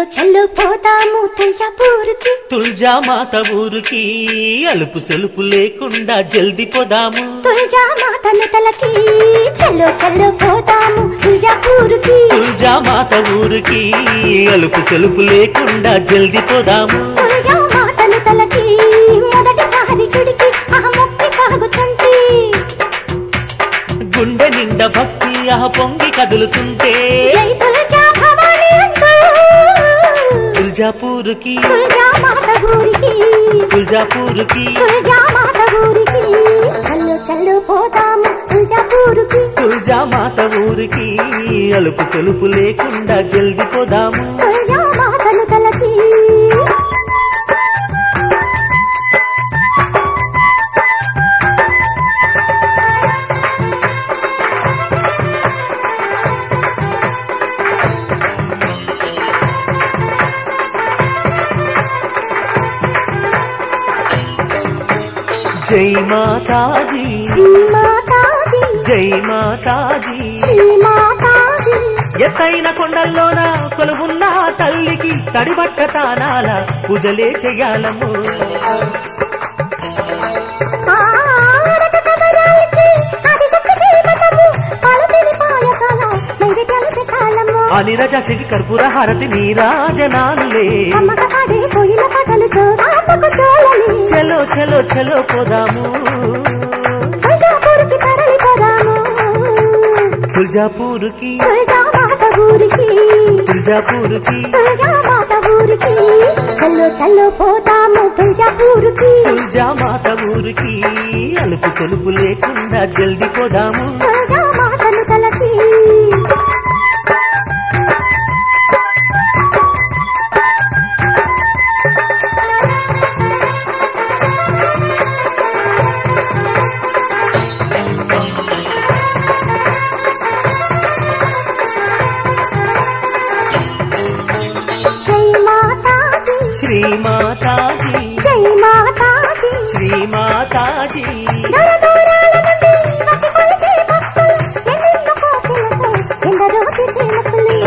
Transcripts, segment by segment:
చల్లో పోతాము తుల్జాపూర్కి తుల్జా మాత ఊరికి అలుపు సొలుపు లేకుండా జల్ది పోదాము తుల్జా మాతను తలకి చల్లో చల్లో పోతాము తుల్జాపూర్కి తుల్జా మాత ఊరికి అలుపు సొలుపు లేకుండా జల్ది పోదాము తుల్జా మాతను తలకి మొదటిసారి గుడికి ఆ మొక్కి సాగుతుంటే గుండె నిండా భక్తి ఆహ పొంగి కదులుతుంటే జై తుల్జా భవాని అంటూ తుల్జాపూర్కి తుల్జా మాత ఊరికి తుల్జాపూర్కి తుల్జా మాత ఊరికి చల్లో చల్లో పోతాము తుల్జాపూర్కి తుల్జా మాత ఊరికి అలుపు సొలుపు లేకుండా జల్ది పోదాము తుల్జా మాతను తలకి జై మాతాజీ శ్రీ మాతాజీ జై మాతాజీ శ్రీ మాతాజీ ఎత్తైన కొండల్లోన కొలువున్న తల్లికి తడిబట్ట తానాల పూజలే చెయ్యాలము ఆరత కబరాలిచ్చి ఆదిశక్తి జీవితము పాలతిని పాయసాల నైవేద్యాలు శకాలము అనిరజాక్షికి కర్పూర హారతి నీరాజనాలులే అమ్మక పాడే కోయిల పాటలు చోరాటకు చోలని చలో చలో చలో పోదాము తుల్జాపూర్కి తరలిపోదాము తుల్జాపూర్కి తుల్జా మాత ఊరికి తుల్జాపూర్కి తుల్జా మాత ఊరికి చల్లో చల్లో పోతాము తుల్జాపూర్కి తుల్జా మాత ఊరికి అలుపు సొలుపు లేకుండా జల్ది పోదాము తుల్జా మాతను తలకి జై మాతాజీ శ్రీ మాతాజీ జై మాతాజీ శ్రీ మాతాజీ దూర దూరాల నుండి వచ్చి కొలిచే భక్తులు ఎన్నెన్నో కోకిలతో ఎందరో చిలుకలు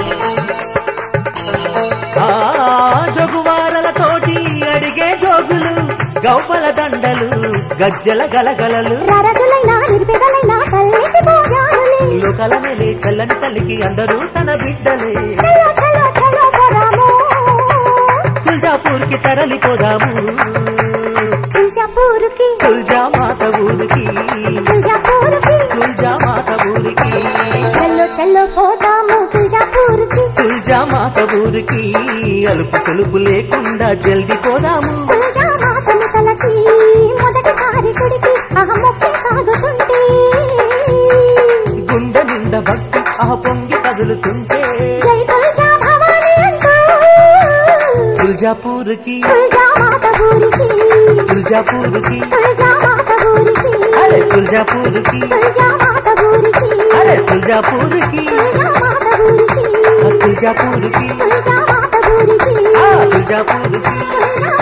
ఆ జోగువారలతోటి అడిగే జోగులు గౌపల దండలు గజ్జల గలగలలు రరదులైనా నిర్పెదలైనా తల్లికి భోజానులే లోకల నెలే చల్లని తల్లికి అందరూ తన బిడ్డలే చలో చలో చలో పోరాము తుల్జాపూర్కి తరలిపోదాము తుల్జాపూర్కి తుల్జా మాత ఊరికి తుల్జాపూర్కి తుల్జా మాత ఊరికి చల్లో చల్లో పోతాము తుల్జాపూర్కి తుల్జా మాత ఊరికి అలుపు సొలుపు లేకుండా జల్ది పోదాము తుల్జా మాతను తలకి మొదటిసారి గుడికి ఆ మొక్కి సాగుతుంటే గుండె నిండా భక్తి ఆ పొంగి కదులుతుంటే జై తుల్జా భవాని అంటూ తుల్జాపూర్కి తుల్జా మాత ఊరికి తుల్జాపూర్కి తుల్జా మాత ఊరికి అరే తుల్జాపూర్కి తుల్జా మాత ఊరికి అరే తుల్జాపూర్కి తుల్జా మాత ఊరికి ఆ తుల్జాపూర్కి తుల్జా మాత ఊరికి ఆ తుల్జాపూర్కి తుల్జా